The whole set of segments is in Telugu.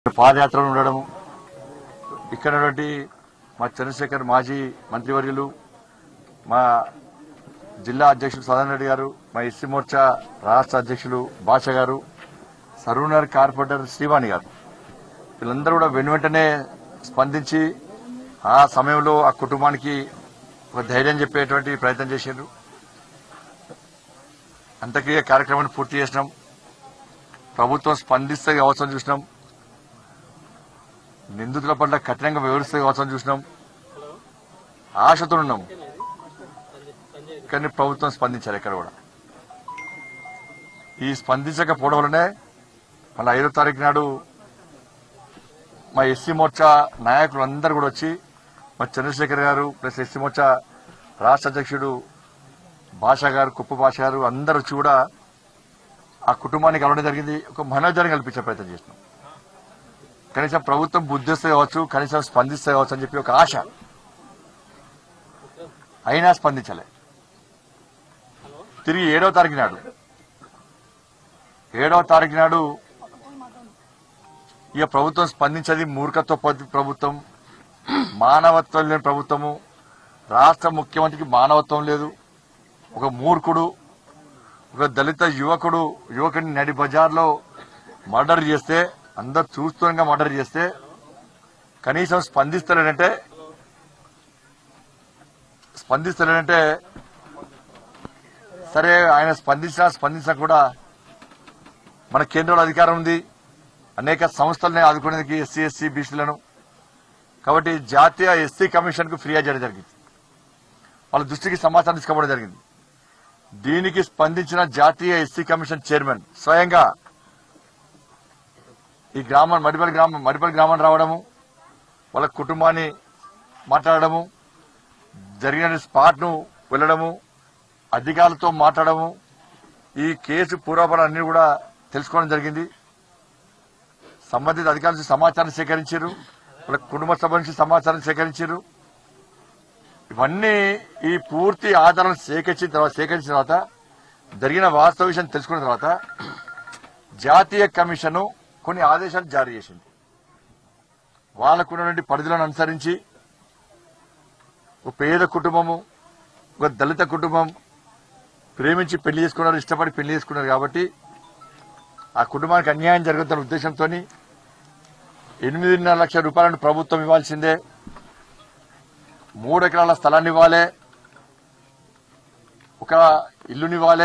పాదయాత్రలు ఉండడము ఇక్కడ ఉన్నటువంటి మా చంద్రశేఖర్ మాజీ మంత్రివర్యులు మా జిల్లా అధ్యక్షుడు సదన్ రెడ్డి గారు మా ఎస్సీ మోర్చా రాష్ట్ర అధ్యక్షులు భాష గారు సరూనగర్ కార్పొరేటర్ శ్రీవాణి గారు వీళ్ళందరూ కూడా వెను వెంటనే స్పందించి ఆ సమయంలో ఆ కుటుంబానికి ఒక ధైర్యం చెప్పేటువంటి ప్రయత్నం చేశారు అంత్యక్రియ కార్యక్రమాన్ని పూర్తి చేసినాం ప్రభుత్వం స్పందిస్తే అవసరం చూసినాం నిందితుల పట్ల కఠినంగా వివరిస్తే అవసరం చూసినాం ఆశతో ఉన్నాం కానీ ప్రభుత్వం స్పందించారు ఎక్కడ కూడా ఈ స్పందించకపోవడం వల్లనే మళ్ళీ ఐదో తారీఖు నాడు మా ఎస్సీ మోర్చా నాయకులు అందరు కూడా వచ్చి మా చంద్రశేఖర్ గారు ప్లస్ ఎస్సీ మోర్చా రాష్ట్ర అధ్యక్షుడు భాష గారు కుప్ప భాష గారు అందరు వచ్చి కూడా ఆ కుటుంబానికి కలవడం జరిగింది ఒక మనోజాన్ని కల్పించే ప్రయత్నం చేసినాం కనీసం ప్రభుత్వం బుద్ధిస్తే కావచ్చు కనీసం స్పందిస్తే కావచ్చు అని చెప్పి ఒక ఆశ అయినా స్పందించలే తిరిగి ఏడవ తారీఖు నాడు ఏడవ తారీఖు నాడు ఇక ప్రభుత్వం స్పందించేది మూర్ఖత్వ పద్ధతి ప్రభుత్వం మానవత్వం లేని ప్రభుత్వము రాష్ట్ర ముఖ్యమంత్రికి మానవత్వం లేదు ఒక మూర్ఖుడు ఒక దళిత యువకుడు యువకుడిని నడి బజార్లో మర్డర్ చేస్తే అందరు చూస్తుండగా మర్డర్ చేస్తే కనీసం స్పందిస్తలేడంటే స్పందిస్తలేడంటే సరే ఆయన స్పందించినా స్పందించినా కూడా మన కేంద్రంలో అధికారం ఉంది అనేక సంస్థలని ఆదుకునేందుకు ఎస్సీ ఎస్సీ బీసీలను కాబట్టి జాతీయ ఎస్సీ కమిషన్ కు ఫిర్యాదు చేయడం జరిగింది వాళ్ళ దృష్టికి సమాచారం తీసుకోవడం జరిగింది దీనికి స్పందించిన జాతీయ ఎస్సీ కమిషన్ చైర్మన్ స్వయంగా ఈ గ్రామం మడిపల్లి గ్రామం మడిపల్లి గ్రామం రావడము వాళ్ళ కుటుంబాన్ని మాట్లాడడము జరిగిన స్పాట్ ను వెళ్ళడము అధికారులతో మాట్లాడము ఈ కేసు పూర్వపరం అన్ని కూడా తెలుసుకోవడం జరిగింది సంబంధిత అధికారుల నుంచి సమాచారం సేకరించారు వాళ్ళ కుటుంబ సభ నుంచి సమాచారం సేకరించారు ఇవన్నీ ఈ పూర్తి ఆధారాలను సేకరించిన తర్వాత సేకరించిన తర్వాత జరిగిన వాస్తవ విషయం తెలుసుకున్న తర్వాత జాతీయ కమిషన్ కొన్ని ఆదేశాలు జారీ చేసింది వాళ్ళకున్నటువంటి పరిధులను అనుసరించి ఒక పేద కుటుంబము ఒక దళిత కుటుంబం ప్రేమించి పెళ్లి చేసుకున్నారు ఇష్టపడి పెళ్లి చేసుకున్నారు కాబట్టి ఆ కుటుంబానికి అన్యాయం జరుగుతున్న ఉద్దేశంతో ఎనిమిదిన్నర లక్షల రూపాయలను ప్రభుత్వం ఇవ్వాల్సిందే మూడు ఎకరాల స్థలాన్ని ఇవ్వాలి ఒక ఇల్లునివ్వాలి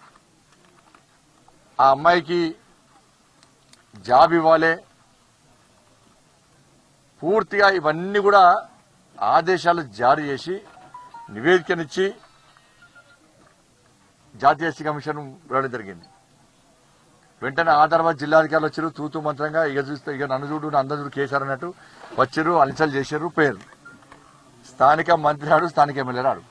ఆ అమ్మాయికి జాబ్ ఇవ్వాలి పూర్తిగా ఇవన్నీ కూడా ఆదేశాలు జారీ చేసి నివేదికనిచ్చి జాతీయ ఎస్సీ కమిషన్ ఇవ్వడం జరిగింది వెంటనే ఆధారాబాద్ జిల్లాధికారులు వచ్చారు తూతూ మంత్రంగా ఇక చూస్తే ఇక నన్ను చూడు నా అందరు చూడు కేసారు అన్నట్టు వచ్చారు అలచలు చేశారు పేరు స్థానిక మంత్రి రాడు స్థానిక ఎమ్మెల్యే రాడు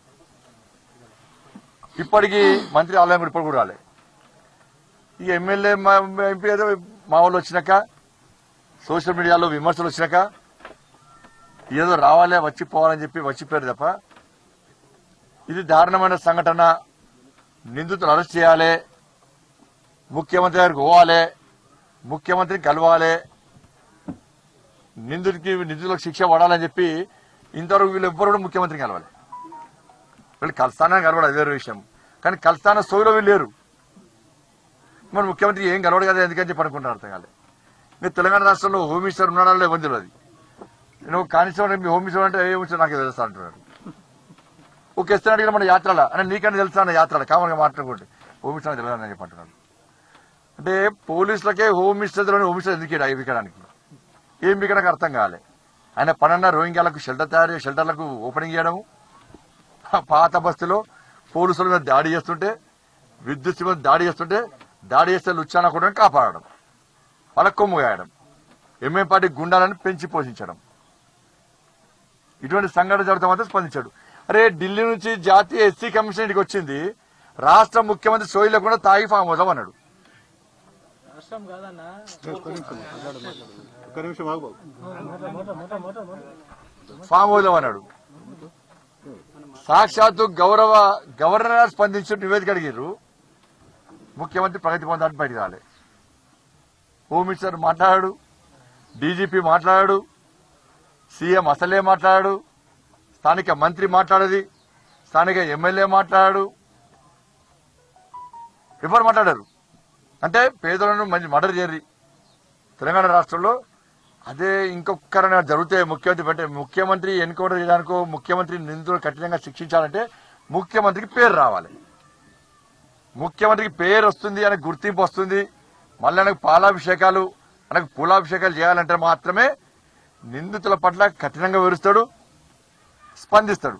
ఇప్పటికీ మంత్రి ఆలయం కూడా ఇప్పుడు కూడా రాలే ఈ ఎమ్మెల్యే మా ఎంపీ ఏదో మా వాళ్ళు వచ్చినాక సోషల్ మీడియాలో విమర్శలు వచ్చినాక ఏదో రావాలే వచ్చి పోవాలని చెప్పి వచ్చిపోయారు తప్ప ఇది దారుణమైన సంఘటన నిందితులు అరెస్ట్ చేయాలి ముఖ్యమంత్రి గారికి పోవాలి ముఖ్యమంత్రిని కలవాలి నిందితుడికి నిందితులకు శిక్ష పడాలని చెప్పి ఇంతవరకు వీళ్ళు ఎవ్వరు కూడా ముఖ్యమంత్రిని కలవాలి వీళ్ళు కలుస్తానని కలవడం అది వేరే విషయం కానీ కలుస్తాన సోయిలో వీళ్ళు లేరు మరి ముఖ్యమంత్రి ఏం కలవడు కదా ఎందుకని చెప్పి అనుకుంటారు అర్థం కాలే మీరు తెలంగాణ రాష్ట్రంలో హోమ్ మినిస్టర్ ఉన్నాడా లేదో ఇబ్బంది తెలియదు నేను కానిస్టేబుల్ మీ హోమ్ మినిస్టర్ అంటే ఏ మినిస్టర్ నాకు తెలుస్తా అంటున్నాడు ఒక ఇస్తాను అడిగిన మన యాత్రల అంటే నీకని తెలుసా అన్న యాత్రల కామన్గా మాట్లాడుకోండి హోమ్ మినిస్టర్ తెలియదు అని చెప్పి అంటున్నాడు అంటే పోలీసులకే హోమ్ మినిస్టర్ తెలియని హోమ్ మినిస్టర్ ఎందుకు ఈడ వికడానికి ఏం వికడానికి అర్థం కాలే ఆయన పనన్న రోహింగ్యాలకు షెల్టర్ తయారు షెల్టర్లకు ఓపెనింగ్ చేయడము పాత బస్తీలో పోలీసుల మీద దాడి చేస్తుంటే విద్యుత్ మీద దాడి చేస్తుంటే దాడి చేస్తే లుచ్చాన కూడా కాపాడడం వాళ్ళకు కొమ్ము గాయడం ఎంఏ పార్టీ గుండాలను పెంచి పోషించడం ఇటువంటి సంఘటన జరుగుతా మాత్రం స్పందించాడు అరే ఢిల్లీ నుంచి జాతీయ ఎస్సీ కమిషన్ ఇక్కడికి వచ్చింది రాష్ట్ర ముఖ్యమంత్రి సోయి లేకుండా తాగి ఫామ్ హౌస్ అన్నాడు రాష్ట్రం కాదన్నా ఒక్క నిమిషం ఆగు బాబు ఫామ్ హౌస్ అన్నాడు సాక్షాత్తు గౌరవ గవర్నర్ గారు స్పందించి నివేదిక అడిగారు ముఖ్యమంత్రి ప్రగతి పొందాలని బయటికి రాలే హోమ్ మినిస్టర్ మాట్లాడాడు డీజీపీ మాట్లాడాడు సీఎం అసలే మాట్లాడాడు స్థానిక మంత్రి మాట్లాడేది స్థానిక ఎమ్మెల్యే మాట్లాడాడు ఎవరు మాట్లాడారు అంటే పేదలను మంచి మర్డర్ చేయరు తెలంగాణ రాష్ట్రంలో అదే ఇంకొకరైనా జరిగితే ముఖ్యమంత్రి అంటే ముఖ్యమంత్రి ఎన్కౌంటర్ చేయడానికో ముఖ్యమంత్రి నిందితులు కఠినంగా శిక్షించాలంటే ముఖ్యమంత్రికి పేరు రావాలి ముఖ్యమంత్రికి పేరు వస్తుంది అని గుర్తింపు వస్తుంది మళ్ళీ ఆయనకు పాలాభిషేకాలు ఆయనకు పూలాభిషేకాలు చేయాలంటే మాత్రమే నిందితుల పట్ల కఠినంగా వివరిస్తాడు స్పందిస్తాడు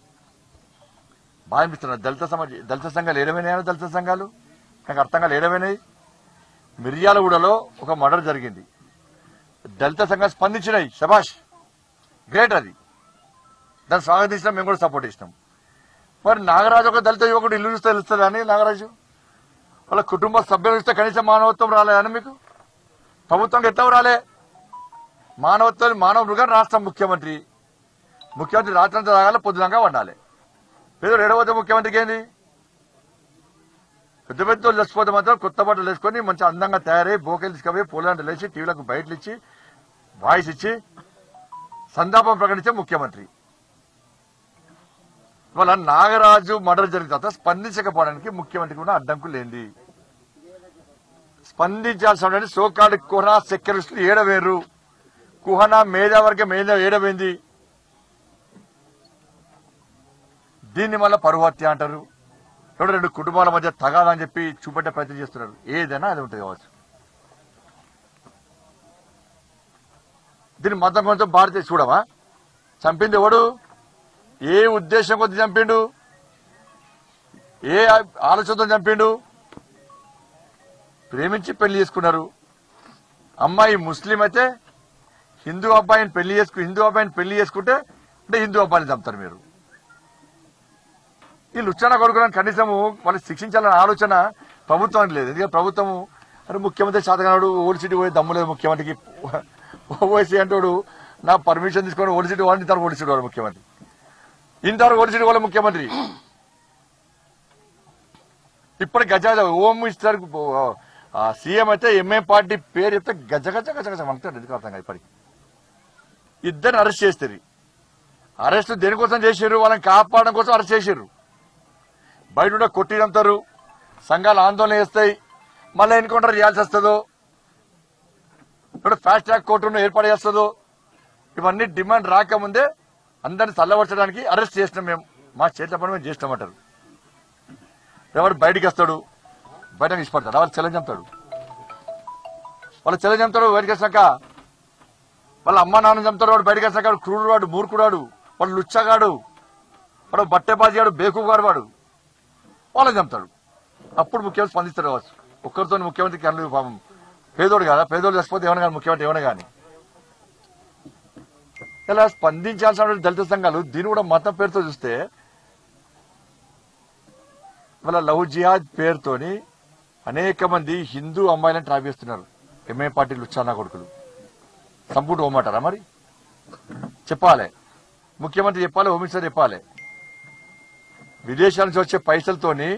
బాగా అనిపిస్తున్నాడు దళిత సమాజ దళిత సంఘాలు ఏడమైనాయా దళిత సంఘాలు నాకు అర్థంగా ఏడమైనాయి మిర్యాలగూడలో ఒక మర్డర్ జరిగింది దళిత సంఘాలు స్పందించినాయి శబాష్ గ్రేట్ అది దాన్ని స్వాగతించినాం మేము కూడా సపోర్ట్ ఇచ్చినాం మరి నాగరాజు ఒక దళిత యువకుడు ఇల్లు చూస్తే తెలుస్తుంది అని నాగరాజు వాళ్ళ కుటుంబ సభ్యులు చూస్తే కనీసం మానవత్వం రాలేదని మీకు ప్రభుత్వం ఎట్లా రాలే మానవత్వం మానవుడుగా రాష్ట్ర ముఖ్యమంత్రి ముఖ్యమంత్రి రాత్రంతా తాగాలి పొద్దునంగా వండాలి పేదలు ఏడవతే ముఖ్యమంత్రికి ఏంది పెద్ద పెద్ద వాళ్ళు చచ్చిపోతే మాత్రం కొత్త బట్టలు వేసుకొని మంచి అందంగా తయారై బోకెలు తీసుకుపోయి పూలంటలు వేసి టీవీలకు బయటలు ఇచ్చి వాయిస్ ఇచ్చి సంతాపం ప్రకటించే ముఖ్యమంత్రి ఇవాళ నాగరాజు మర్డర్ జరిగిన తర్వాత స్పందించకపోవడానికి ముఖ్యమంత్రి కూడా అడ్డంకు లేంది స్పందించాల్సిన సోకాడు కుహనా సెక్యూరిస్టులు ఏడవేరు కుహనా మేధావర్గం మేధ ఏడవేంది దీన్ని మళ్ళీ పరువు హత్య అంటారు రెండు రెండు కుటుంబాల మధ్య తగాదని చెప్పి చూపెట్టే ప్రయత్నం చేస్తున్నారు ఏదైనా అది ఉంటుంది కావచ్చు దీన్ని మతం కొంచెం భారతీయ చూడవా చంపింది ఎవడు ఏ ఉద్దేశం కొద్ది చంపిండు ఏ ఆలోచనతో చంపిండు ప్రేమించి పెళ్లి చేసుకున్నారు అమ్మాయి ముస్లిం అయితే హిందూ అబ్బాయిని పెళ్లి చేసుకు హిందూ అబ్బాయిని పెళ్లి చేసుకుంటే అంటే హిందూ అబ్బాయిని చంపుతారు మీరు ఈ లుచ్చాన కొడుకులను కనీసము వాళ్ళు శిక్షించాలనే ఆలోచన ప్రభుత్వానికి లేదు ఎందుకంటే ప్రభుత్వము అరే ముఖ్యమంత్రి శాతగానాడు ఓల్డ్ సిటీ పోయి దమ్ము లేదు ముఖ్యమంత్రికి ఓవైసీ అంటాడు నా పర్మిషన్ తీసుకొని ఓల్డ్ సిటీ వాళ్ళని ఇంతవరకు ఓల్డ్ సిటీ వాళ్ళు ముఖ్యమంత్రి ఇంతవరకు ఓల్డ్ సిటీ వాళ్ళ ముఖ్యమంత్రి ఇప్పుడు గజ గజ ఓం ఇస్తారు సీఎం అయితే ఎంఏ పార్టీ పేరు చెప్తే గజ గజ గజ గజ అంటాడు ఎందుకు అర్థం కాదు ఇప్పటికి ఇద్దరిని అరెస్ట్ చేస్తారు అరెస్ట్ దేనికోసం చేసారు వాళ్ళని కాపాడడం కోసం అరెస్ట్ చేసారు బయట ఉండే కొట్టినంతారు సంఘాలు ఆందోళన చేస్తాయి మళ్ళీ ఎన్కౌంటర్ చేయాల్సి వస్తుందో ఇప్పుడు ఫాస్ట్ ట్రాక్ కోర్టును ఏర్పాటు చేస్తుందో ఇవన్నీ డిమాండ్ రాకముందే అందరిని చల్లబరచడానికి అరెస్ట్ చేసినాం మేము మా చేతిలో పని మేము చేసినామంటారు ఎవరు బయటికి వస్తాడు బయటకు ఇష్టపడతాడు వాళ్ళు చెల్లెని చంపుతాడు వాళ్ళు చెల్లెని చంపుతాడు బయటకు వచ్చినాక వాళ్ళ అమ్మ నాన్న చంపుతాడు వాడు బయటకు వచ్చినాక వాడు క్రూడు వాడు మూర్ఖుడాడు వాడు లుచ్చగాడు వాడు బట్టెబాజిగాడు బేకుగాడు వాడు వాళ్ళని చంపుతాడు అప్పుడు ముఖ్యమంత్రి స్పందిస్తాడు కావచ్చు ఒక్కరితో ముఖ్యమంత్రి కళ్ళు పాపం పేదోడు కదా పేదోడు చచ్చిపోతే ఏమైనా కానీ ముఖ్యమంత్రి ఏమైనా కానీ ఇలా స్పందించాల్సిన దళిత సంఘాలు దీన్ని కూడా మతం పేరుతో చూస్తే వాళ్ళ లవ్ జిహాద్ పేరుతోని అనేక మంది హిందూ అమ్మాయిలను ట్రాప్ చేస్తున్నారు ఎంఏ పార్టీ లుచ్చానా కొడుకులు సంపూర్ణ ఓమంటారా మరి చెప్పాలి ముఖ్యమంత్రి చెప్పాలి హోమ్ మినిస్టర్ చెప్పాలి విదేశాల నుంచి వచ్చే పైసలతోని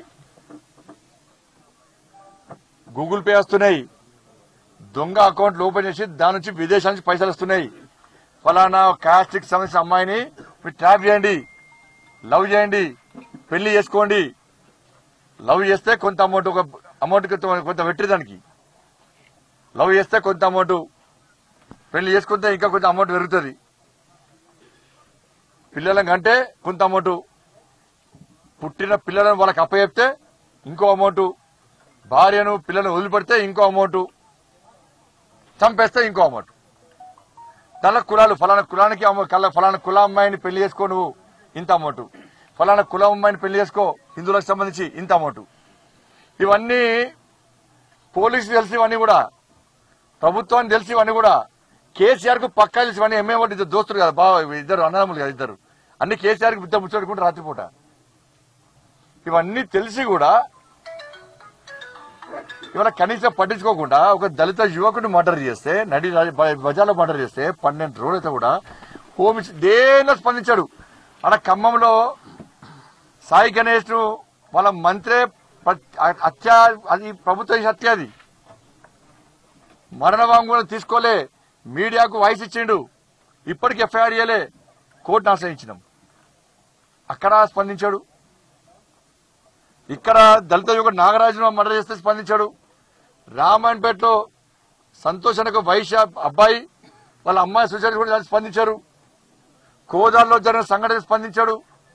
గూగుల్ పే వస్తున్నాయి దొంగ అకౌంట్లు ఓపెన్ చేసి దాని నుంచి విదేశాల నుంచి పైసలు వస్తున్నాయి ఫలానా కాస్టిక్ సంబంధించిన అమ్మాయిని మీరు ట్రాప్ చేయండి లవ్ చేయండి పెళ్లి చేసుకోండి లవ్ చేస్తే కొంత అమౌంట్ ఒక అమౌంట్ కొంత పెట్టి దానికి లవ్ చేస్తే కొంత అమౌంట్ పెళ్లి చేసుకుంటే ఇంకా కొంత అమౌంట్ పెరుగుతుంది పిల్లల కంటే కొంత అమౌంట్ పుట్టిన పిల్లలను వాళ్ళకి అప్పచెప్తే ఇంకో అమౌంట్ భార్యను పిల్లలను వదిలిపెడితే ఇంకో అమౌంట్ చంపేస్తే ఇంకో అమౌంట్ దానిలో కులాలు ఫలానా కులానికి అమ్మ- కల- ఫలానా కుల అమ్మాయిని పెళ్లి చేసుకో నువ్వు ఇంత అమౌంట్ ఫలానా కుల అమ్మాయిని పెళ్లి చేసుకో హిందువులకు సంబంధించి ఇంత అమౌంట్ ఇవన్నీ పోలీసు తెలిసి ఇవన్నీ కూడా ప్రభుత్వానికి తెలిసి ఇవన్నీ కూడా కేసీఆర్ కు పక్కా తెలిసి ఇవన్నీ ఎంఏ ఇద్దరు దోస్తులు కదా బావ ఇద్దరు అన్నదమ్ములు కదా ఇద్దరు అన్ని కేసీఆర్ కి బిడ్డ ముచ్చడుకుంటే రాత్రిపూట ఇవన్నీ తెలిసి కూడా ఇవాళ కనీసం పట్టించుకోకుండా ఒక దళిత యువకుడిని మర్డర్ చేస్తే నడి బ- బజార్లో మర్డర్ చేస్తే పన్నెండు రోజులైతే కూడా హోమ్ దేనిలో స్పందించాడు అక్కడ ఖమ్మంలో సాయి గణేష్ ను వాళ్ళ మంత్రే ప- హత్య అది ప్రభుత్వ హత్య అది మరణ వాంగ్మూలం తీసుకోలే మీడియాకు వాయిస్ ఇచ్చిండు ఇప్పటికి ఎఫ్ఐఆర్ ఇయ్యలే కోర్టును ఆశ్రయించినాం అక్కడ స్పందించాడు ఇక్కడ దళిత యువకుడు నాగరాజును మర్డర్ చేస్తే స్పందించాడు రామాయణపేటలో సంతోష్ అనే ఒక వైశ్య అబ్బాయి వాళ్ళ అమ్మాయి సుచరిత కూడా దానికి స్పందించారు కోదాల్లో జరిగిన సంఘటన స్పందించాడు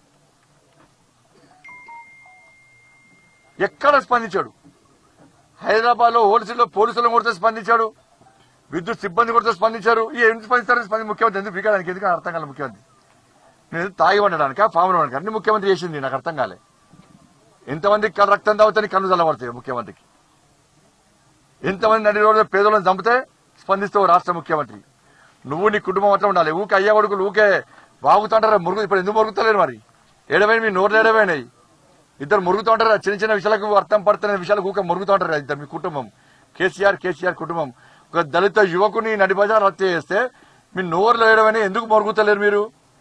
ఎక్కడ స్పందించాడు హైదరాబాద్ లో హోల్సేల్లో పోలీసులను కొడితే స్పందించాడు విద్యుత్ సిబ్బంది కొడితే స్పందించారు ఈ ఎందుకు స్పందిస్తారు స్పంది ముఖ్యమంత్రి ఎందుకు పీకడానికి ఎందుకు నాకు అర్థం కాలే ముఖ్యమంత్రి నేను తాగి ఉండడానిక ఫామ్ ఉండడానికి అన్ని ముఖ్యమంత్రి చేసింది నాకు అర్థం కాలే ఎంతమందికి కళ్ళ రక్తం తాగుతాని కళ్ళు చల్లబడతాయి ముఖ్యమంత్రికి ఎంతమంది నడి రోజులు పేదలను చంపితే స్పందిస్తావు రాష్ట్ర ముఖ్యమంత్రి నువ్వు నీ కుటుంబం అట్లా ఉండాలి ఊకే అయ్యా కొడుకులు ఊకే వాగుతుంటారా మురుగు ఇప్పుడు ఎందుకు మురుగుతలేరు మరి ఏడవైన మీ నోర్లు ఏడవైనాయి ఇద్దరు మురుగుతూ ఉంటారు చిన్న చిన్న విషయాలకు అర్థం పడుతున్న విషయాలకు ఊకే మురుగుతూ ఉంటారు ఇద్దరు మీ కుటుంబం కేసీఆర్ కేసీఆర్ కుటుంబం ఒక దళిత యువకుని నడి బజార్ హత్య చేస్తే మీ నోర్లు ఏడవని ఎందుకు మురుగుతలేరు మీరు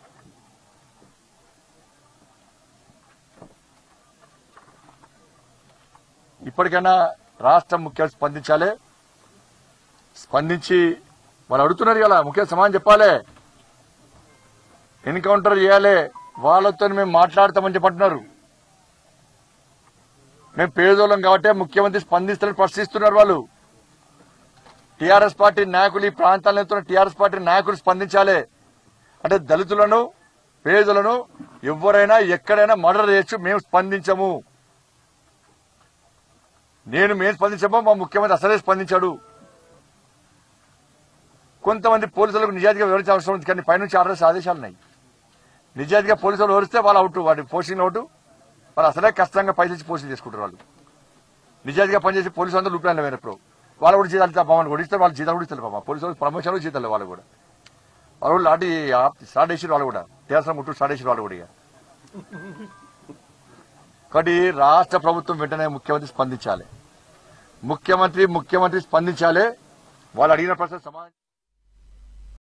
ఇప్పటికైనా రాష్ట్ర ముఖ్యమంత్రి స్పందించాలి స్పందించి వాళ్ళు అడుగుతున్నారు కదా ముఖ్య సమాధానం చెప్పాలి ఎన్కౌంటర్ చేయాలి వాళ్ళతో మేము మాట్లాడతామని చెప్పంటున్నారు మేము పేదోళ్ళం కాబట్టి ముఖ్యమంత్రి స్పందిస్తారని ప్రశ్నిస్తున్నారు వాళ్ళు టీఆర్ఎస్ పార్టీ నాయకులు ఈ ప్రాంతాలను ఎత్తున్న టీఆర్ఎస్ పార్టీ నాయకులు స్పందించాలి అంటే దళితులను పేదలను ఎవరైనా ఎక్కడైనా మర్డర్ చేయొచ్చు మేము స్పందించము నేను మేము స్పందించామో మా ముఖ్యమంత్రి అసలే స్పందించాడు కొంతమంది పోలీసులకు నిజాయితీగా వివరించే అవసరం ఉంది కానీ పైనుంచి ఆర్డర్స్ ఆదేశాలు ఉన్నాయి నిజాయితీగా పోలీసులు వివరిస్తే వాళ్ళు అవుట్ వాటి పోస్టింగ్ అవుట్ వాళ్ళు అసలే కష్టంగా పైసలు ఇచ్చి పోస్టింగ్ చేసుకుంటారు వాళ్ళు నిజాయితీగా పనిచేసి పోలీసు అందరూ రూపాయలు వేరప్పుడు వాళ్ళు కూడా జీతాలు ఇస్తారు పాపం కూడా ఇస్తారు వాళ్ళు జీతాలు కూడా ఇస్తారు పాపం పోలీసు వాళ్ళు ప్రమోషన్లు జీతాలు వాళ్ళు కూడా వాళ్ళు కూడా లాంటి స్టార్ట్ చేసి వాళ్ళు కూడా తీర్చడం ముట్టు స్టార్ట్ చేసి వాళ్ళు కూడా ఇక కాబట్టి రాష్ట్ర ప్రభుత్వం వెంటనే ముఖ్యమంత్రి స్పందించాలి ముఖ్యమంత్రి ముఖ్యమంత్రి స్పందించాలి వాళ్ళు అడిగిన ప్రశ్న సమాధానం